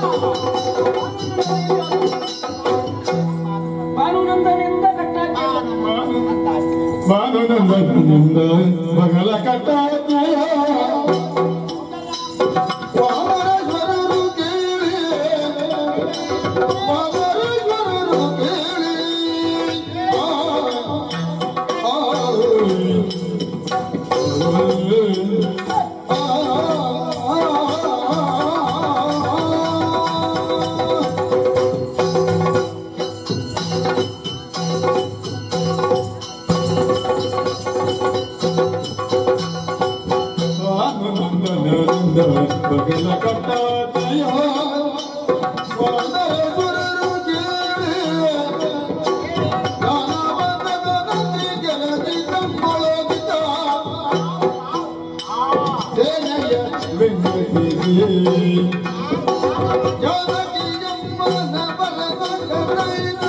ಭಾನುನಂದನಿಂದ ಕಟ್ಟಾಕಿ ಮಾನನಂದನಿಂದ ಮಗಳ ಕಟ್ಟಾಕಿಯ ವಾಮರೇಶ್ವರರು ಕೇಳಿ ವಾಮರೇಶ್ವರರು ಕೇಳಿ ಆ, ಆ, ಆ, ಆ, ಸ್ವಾನಂದನಂದ ಬಗಲ ಕಟ್ಟಾತಯ ಸ್ವಾನಂದನರು ಕೇಳಿ ಜ್ಞಾನವಂತನಂದಿ ಗೆಲದಿ ಸಂಗೊಳಗಿದ ಸೇನೆಯ ಬೆಂಗಟಿಗೆ ಜಾನಕಿ ಎಮ್ಮನ ಬಲಗೈದ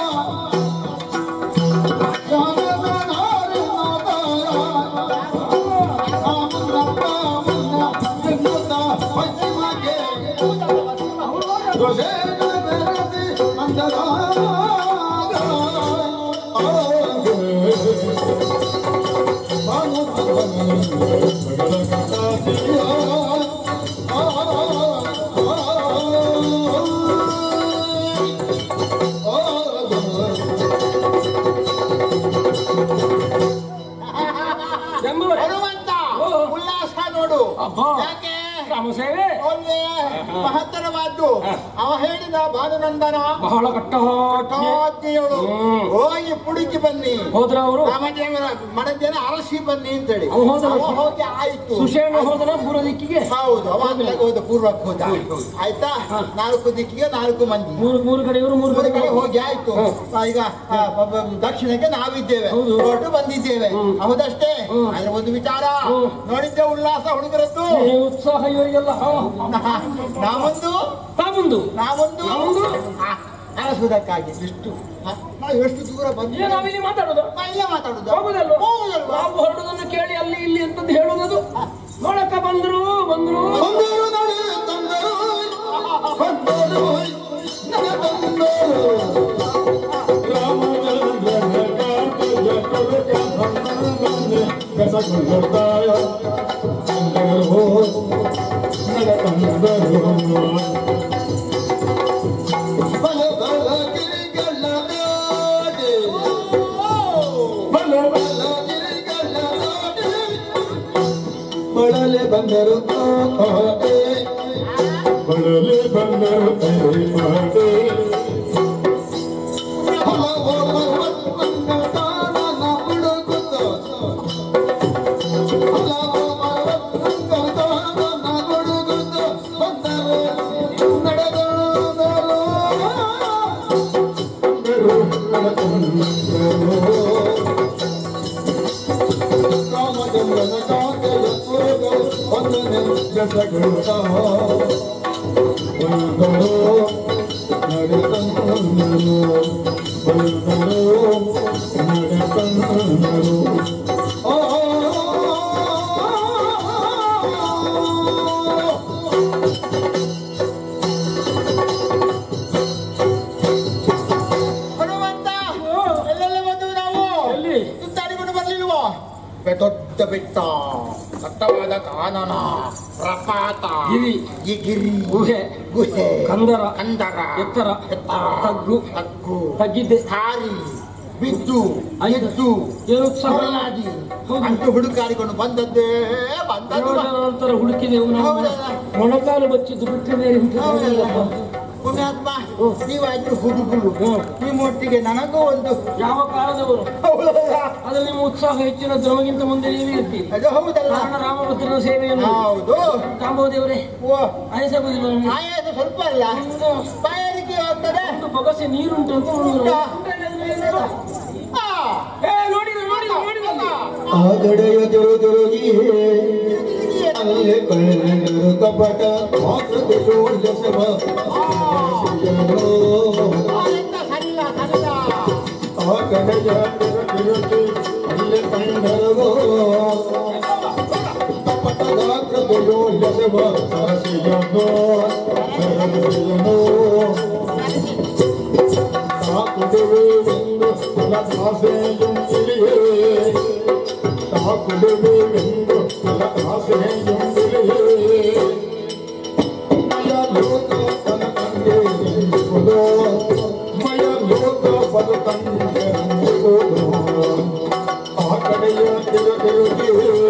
ಎಂಬುವರೆ ಬರುವಂತ ಓ. ಉಲ್ಲಾಸ ನೋಡು ಅಬ್ಬಾ. ಯಾಕೆ ರಾಮ ಸೇವೆ ಒಳ್ಳೆ ಮಹತ್ತರವಾದ್ದು ಅವ ಹೇಳಿದ ಭಾನುನಂದನ ಬಹಳ ಕಟ್ಟಹಾಕಿ ಕಟಾಜ್ಞೆಯಳು ಹ್ಮ್. ಹೋಗಿ ಪುಡುಕಿ ಬನ್ನಿ ಹೋದ್ರ ಅವರು ರಾಮದೇವರ ಮಡದೇನ ಅರಸಿ ಬನ್ನಿ ಅಂತೇಳಿ ಅವ ಹೋದ ಅವ ಹೋಗಿ ಆಯ್ತು ಸುಷೇಣ ಹೋದನ ಪೂರ್ವ ದಿಕ್ಕಿಗೆ ಹೌದು ಅವ ಅಲ್ಲಿಗೆ ಹೋದ ಪೂರ್ವಕ್ಕೆ ಹೋದ ಆಯ್ತಾ ನಾಲ್ಕು ದಿಕ್ಕಿಗೆ ನಾಲ್ಕು ಮಂದಿ ಮೂರು ಮೂರು ಕಡೆಯವರು ಮೂರು ಮೂರು ಕಡೆ ಕಡೆ ಹೋಗಿ ಆಯ್ತು ಆ, ಈಗ ಆ, ಬ- ಬ- ದಕ್ಷಿಣಕ್ಕೆ ನಾವಿದ್ದೇವೆ ಹೌದು. ಹೊರಟು ಬಂದಿದ್ದೇವೆ ಹೌದಷ್ಟೇ ಆದ್ರೆ ಒಂದು ವಿಚಾರ ಹ್ಮ್. ನೋಡಿದ್ದೆ ಉಲ್ಲಾಸ ಹುಡುಗರದ್ದು ಏ ಉತ್ಸಾಹ ಇವರಿಗೆಲ್ಲ ಹಾ. ನಾ- ನಾವೊಂದು ತಾವೊಂದು ನಾವೊಂದು ನಾವೊಂದು? ಆ, ಅರಸುವುದಕ್ಕಾಗಿ ಎಷ್ಟು ಆ, ನಾವು ಎಷ್ಟು ದೂರ ಏ ಬಂದು ನಾವಿಲ್ಲಿ ಮಾತಾಡೋದು ಇಲ್ಲೇ ಮಾತಾಡುದು ಹೋಗುದಲ್ವಾ ಹೋಗುದಲ್ವಾ ನಾವು ಹೊರಡುದನ್ನು ಕೇಳಿ ಅಲ್ಲಿ ಇಲ್ಲಿ ಅಂತದ್ದು ಹೇಳುವುದು ನೋಡಕ್ಕ ಬಂದ್ರು ಬಂದ್ರು ಬಂದರು ನಡೆ ತಂದರು ಬಂದರು ನಡೆ ಬಂದರು ರಾಮಚಂದ್ರನ ಕಾಂತಿಯ ತುರುಕ ಬಂದನೆ ಕಸಗುತ್ತಾಯ ಬಂದರು ನಡೆ ಬಂದರು ಬಲ ಬಲ ಗಿರಿಗಳ ನಾಡಿ ಬಲ ಬಲ ಗಿರಿಗಳ ನಾಡಿ ಬಳಲೆ ಬಂದರು ಆ, ಆ, ಏ. ಬಳಲೆ ಬಂದರು ಏ, ಮಾಡೆ. ಹಲವು ಪರ್ವತವನ್ನ ತಾನನ ಹುಡುಕುತ್ತ. ಹಲವು ಪರ್ವತವನ್ನ ತಾನನ ಹುಡುಕುತ್ತ. ಬಂದರು, ನಡೆದರು. ಬಂದರು, ನಡೆದರು. ರಾಮಚಂದ್ರನ ಕಾಂತೆಯ ಪುರಗಳು ಒಂದನೆ ಬೆಸಗುತ್ತ ಬಂದರು ನಡೆತಂದರು ಬಂದರು ನಡೆತಂದರು ಆ ಹನುಮಂತ ಎಲ್ಲೆಲ್ಲ ಬಂದು ನಾವು ಎಲ್ಲಿ? ಸುತ್ತಾಡಿಕೊಂಡು ಬರ್ಲಿಲ್ವೋ ಬೆ- ದೊಡ್ಡ ಬೆಟ್ಟ ದಟ್ಟವಾದ ಕಾನನ ಪ್ರಪಾತ ಗಿರಿ. ಈ ಗಿರಿ ಗುಹೆ ಗುಹೆ ಕಂದರ ಕಂದರ ಎತ್ತರ ಎತ್ತರ ತಗ್ಗು ತಗ್ಗು ತಗ್ಗಿದ್ದೆ ಹಾರಿ ಬಿದ್ದು ಆಯ್ತು. ಎದ್ದು ಏನು ಉತ್ಸಾಹ ಹೊರಲಾಡಿ ಹೌದು. ಅಂತೂ ಹುಡುಕಾಡಿಕೊಂಡು ಬಂದದ್ದೇ ಬಂದದ್ದು ಯೋಜನ ನಂತರ ಹುಡುಕಿದೆವು ನಾವು ಹೌದಲ್ಲ? ಮೊಣಕಾಲು ಬಚ್ಚಿದ್ದು ಬಿಟ್ಟರೆ ಹೌದಲ್ಲ? ಪುಣ್ಯಾತ್ಮ ನೀವಾದ್ರೂ ಹುಡುಗರು ಹ್ಮ್. ನಿಮ್ಮೊಟ್ಟಿಗೆ ನನಗೂ ಒಂದು ಯಾವ ಕಾಲದವರು ಹೌದಲ್ಲ? ಅದ್ರಲ್ಲಿ ನಿಮ್ಮ ಉತ್ಸಾಹ ಹೆಚ್ಚಿನ ನಮಗಿಂತ ಮುಂದೆ ನೀವೇ ಇರ್ತೀರಿ ಅದು ಹೌದಲ್ಲ ಕಾರಣ ರಾಮಭದ್ರನ ಸೇವೆಯನ್ನು ಹೌದು ಕಾಂಬೋದೇವರೇ ಓ ಆಯಸಗುದಿಲ್ಲ ನಿಮಗೆ ಆಯಾಸ ಸ್ವಲ್ಪ ಅಲ್ಲ ಬಾಯಾರಿಕೆ ಆಗ್ತದೆ ಒಂದು ಬೊಗಸೆ ನೀರುಂಟು ಅಂತ ನೋಡಿದ್ರು ಉಂಟಾ? ಆ, ಏ ನೋಡಿದ್ರು ನೋಡಿದ್ರು ನೋಡಿದ್ರು ಆಗಡೆಯ ಜರು ಜರುಗಿ ಅಲ್ಲೇ ಕಣ್ಣರು ಕಪಟ ಮಾತೃ ಯಶವ ಅದೆಂತ ಸರಿಲ್ಲ ಸರಿಲ್ಲ ಆ ಕಡೆಯ ತಿರುಗಿ ಅಲ್ಲೇ ಕಣ್ಣರು ಕಪಟ ಗಾತ್ರ ಯಶವ ಸರಸಿಯೋ பலதாசையும் இலையே தாக்குடுவேன் பலதாசையும் இலையே ಮಯಲೋಕ ಪದ ತಂದೆ ಎಂಬುದು ಮಯಲೋಕ ಪದ ತಂದೆ ಎಂಬುದು ಆ ಕಡೆಯ ತಿರುಗಿ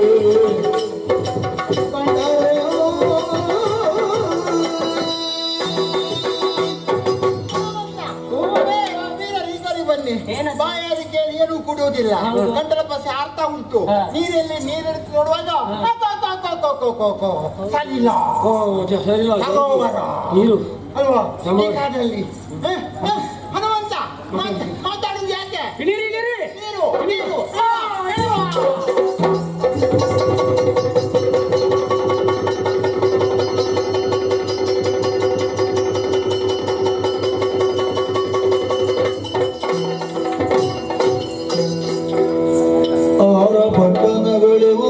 ಈಗಲಿ ಬನ್ನಿ ಏನದು? ಬಾಯಾರಿ ಕೇಳಿ ಏನು ಕುಡಿಯುವುದಿಲ್ಲ ಹೌದು. ಗಂಟಲ ಪಸೆ ಅರ್ಥ ಉಂಟು ಹಾ. ನೀರಲ್ಲಿ ನೀರೆടുത്ത് ನೋಡುವಾಗ ಹಾ. ಕೋ, ಕೋ, ಕೋ, ಕೋ, ಕೋ, ಕೋ, ಕೋ. ಸರಿಲ್ಲ ಸರಿ ತಗೋಬರ. ನೀರು ಅಲ್ವಾ ನಮ್ಮ- ಈ ಕಾಡಲ್ಲಿ ಹ? ಹ? ಹನುಮಂತ ಮಾತ್- ಮಾತಾಡುದು ಯಾಕೆ ಇಡೀರಿ ಇಡೀರಿ ನೀರು ನೀರು ಆ, ಹೇಳುವ. ಆರ ಪಟ್ಟಣಗಳಿವು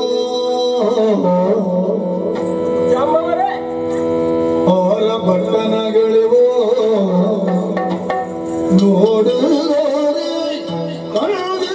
ಜಾಂಬವರೇ ಆರ ಪಟ್ಟಣಗಳಿವು ನೋಡುವರೆ ಕಣ್ಣೆ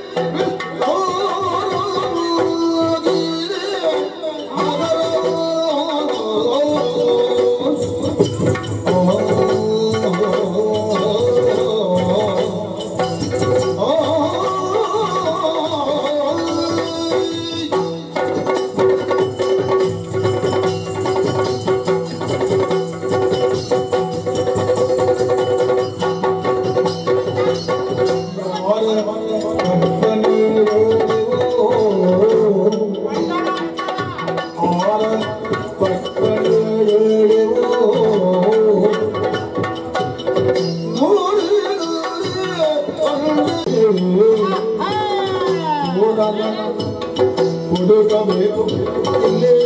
ಹುಡುಕಬೇಕು ಇಲ್ಲೇ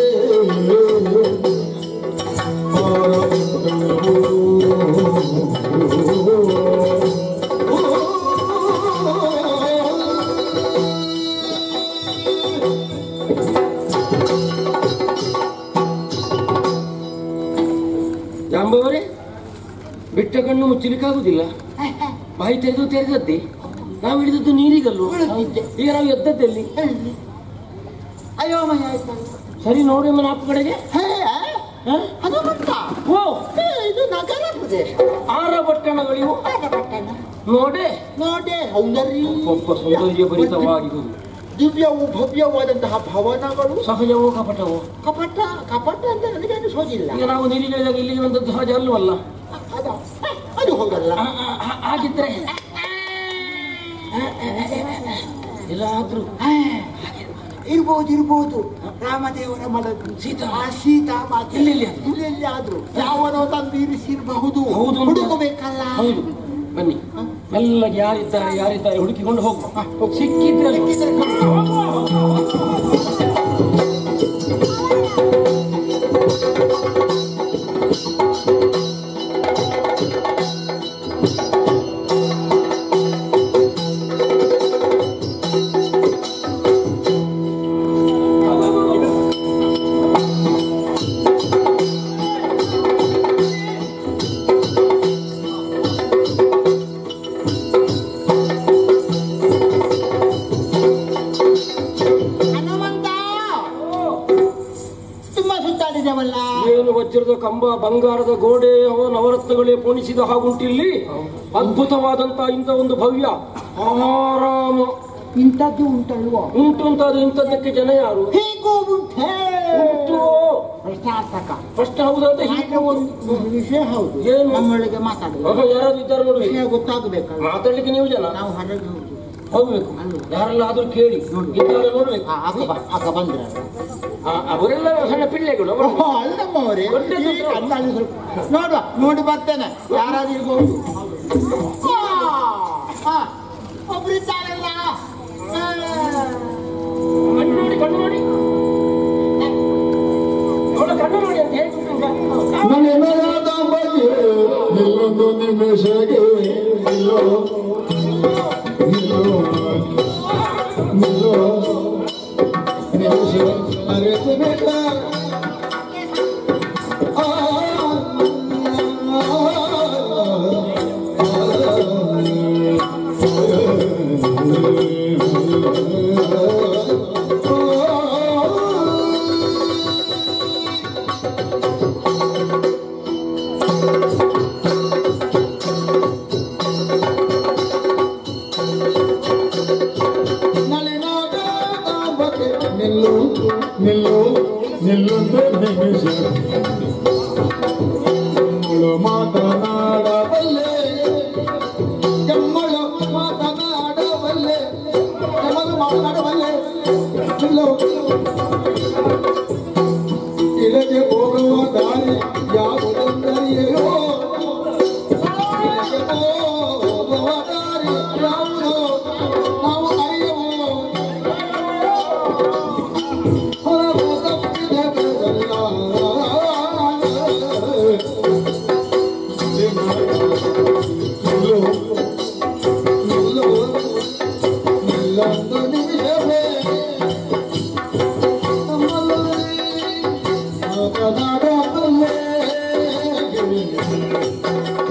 ಜಾಂಬವರೇ ಬಿಟ್ಟ ಕಣ್ಣು ಮುಚ್ಚಲಿಕ್ಕಾಗುದಿಲ್ಲ ಬಾಯಿ ತೆರೆದು ತೆರೆದದ್ದೆ ನಾವು ಹಿಡಿದದ್ದು ನೀರಿಗಲ್ಲು ಬೀಳುತ್ತಿದ್ದೆ. ಈಗ ನಾವು ಎದ್ದದ್ದಲ್ಲಿ ಅಯ್ಯೋ ಮಯ ಆಯ್ತು ಸರಿ ನೋಡಿ ಅಮ್ಮ ನಾಲ್ಕು ಕಡೆಗೆ ಹೇ ಹ? ಹನುಮಂತ ಓ ಹೇ, ಇದು ನಗರ ಪ್ರದೇಶ ಆರ ಪಟ್ಟಣಗಳಿವು ಆದ ಪಟ್ಟಣ ನೋಡೆ ನೋಡಿ ಸೌಂದರ್ಯ ಒಬ್ಬ ಸೌಂದರ್ಯ ಭರಿತವಾಗಿರುವುದು ದಿವ್ಯವು ಭವ್ಯವಾದಂತಹ ಭವನಗಳು ಸಹಜವೋ ಕಪಟವೋ ಕಪಟ ಕಪಟ ಅಂತ ನನಗೆ ಅನಿಸೋದಿಲ್ಲ ಈಗ ನಾವು ನೀರಿಗಿಳಿದಾಗ ಇಲ್ಲಿಗೆ ಬಂದದ್ದು ಸಹಜ ಅಲ್ವಲ್ಲ ಅದ ಅದು ಹೋಗಲ್ಲ ಆ- ಆ- ಆ- ಹಾಗಿದ್ರೆ ಎಲ್ಲಾದ್ರೂ ಹೇ, ಇರ್ಬೋದು ಇರ್ಬೋದು ರಾಮದೇವರ ಮಲಗು ಸೀತಾ. ಆ ಸೀತಾ ಮಾತೆ ಎಲ್ಲೆಲ್ಲಿ? ಎಲ್ಲೆಲ್ಲಿ ಆದ್ರು ಯಾವನೋ ತಂದು ಇರಿಸಿರಬಹುದು ಹೌದು ಅಂತ. ಹುಡುಕಬೇಕಲ್ಲ ಹೌದು ಬನ್ನಿ ಮೆಲ್ಲಗೆ ಯಾರಿದ್ದಾರೆ ಯಾರಿದ್ದಾರೆ ಹುಡುಕಿಕೊಂಡು ಹೋಗುವ ಹ, ಹೋಗು. ಸಿಕ್ಕಿದ್ರೆ ಸಿಕ್ಕಿದ್ರೆ ಕರ್ಕೊಂಡು ಹನುಮಂತ ತುಂಬಾ ಸುತ್ತಾಡಿದವಲ್ಲ ಏನು ವಜ್ರದ ಕಂಬ ಬಂಗಾರದ ಗೋಡೆ ಅವ ನವರತ್ನಗಳೇ ಪೋಣಿಸಿದ ಹಾಗುಂಟಿಲ್ಲಿ ಅದ್ಭುತವಾದಂತಹ ಇಂಥ ಒಂದು ಭವ್ಯ ಆರಾಮ ಇಂಥದ್ದು ಉಂಟಲ್ವೋ ಉಂಟು ಅಂತ ಅದು ಇಂಥದ್ದಕ್ಕೆ ಜನ ಯಾರು ಹೇಗೋ ಉಂಟೇ ಉಂಟು ಪ್ರಶ್ನಾರ್ಥಕ ಫಸ್ಟ್ ಹೌದಂತ ಹೀಗೆ ಹಾಗೆ ಒಂದು ವಿಷಯ ಹೌದು ಏನು? ನಮ್ಮೊಳಗೆ ಮಾತಾಡುವ ಆಗ ಯಾರಾದ್ರೂ ಇದ್ದಾರೆ ನೋಡಿ ವಿಷಯ ಗೊತ್ತಾಗಬೇಕಲ್ಲ ಮಾತಾಡ್ಲಿಕ್ಕೆ ನೀವು ಜನ ನಾವು ಹೊರಗೆ ಹೋಗುದು ಹೋಗ್ಬೇಕು ಅಲ್ವಾ? ಯಾರೆಲ್ಲ ಆದ್ರೂ ಕೇಳಿ ನೋಡಿ. ಇದ್ದಾರೆ ನೋಡ್ಬೇಕು ಆ, ಅಕ್ಕ ಬ- ಅಕ್ಕ ಬಂದ್ರೆ ಆ, ಅವರೆಲ್ಲ ಸಣ್ಣ ಪಿಳ್ಳೆಗಳು ಓಹೋ, ಅಲ್ಲಮ್ಮವರೇ ದೊಡ್ಡದು ಈಗ ಅಂದಾಜು ಸ್ವಲ್ಪ ನೋಡುವ ನೋಡಿ ಬರ್ತೇನೆ ಯಾರಾದ್ರೂ ಇರ್ಬೋದು ಆ, ಆ, ಒಬ್ರಿದ್ದಾರಲ್ಲ ಆ, ಕಣ್ಣು ನೋಡಿ ಕಣ್ಣು ನೋಡಿ ಅವಳ ಕಣ್ಣು ನೋಡಿ ಅಂತ ಹೇಳ್ಬಿಟ್ಟು ನನಗದ ಬಗ್ಗೆ ನಿಲ್ಲೊಂದು ನಿಮಿಷಗೆ ನಿಲ್ಲೋ ನಿಲ್ಲೋ ನಿಲ್ಲೋ ನಿಮಿಷ ಅರೆತು ನಿಲ್ಲ ಆ, ಆ, ಆ, ಆ, ಕೆಮ್ಮಳು ಮಾತನಾಡಬಲ್ಲೆ ಕೆಮ್ಮಳು ಮಾತನಾಡಬಲ್ಲೆ ಕೆಮ್ಮಲು ಮಾತನಾಡಬಲ್ಲೆ ಇಲ್ಲೋ ಇಳಗೆ ಹೋಗುವ ದಾರಿ ಯಾವುದೆಂದರಿಯೋ ಇಳಗೆ ಹೋಗುವ ದಾರಿ ಯಾವುದೋ ನಾವು ಅರಿಯವು ಹೊರಗು ತಪ್ಪಿದವರಲ್ಲ. ನಿಲ್ಲು, ನಿಲ್ಲು, ನಿಲ್ಲೊಂದು ನಿಮಿಷವೇ ನಮ್ಮಲ್ಲಿ ಮಾತನಾಡಬಲ್ಲೆ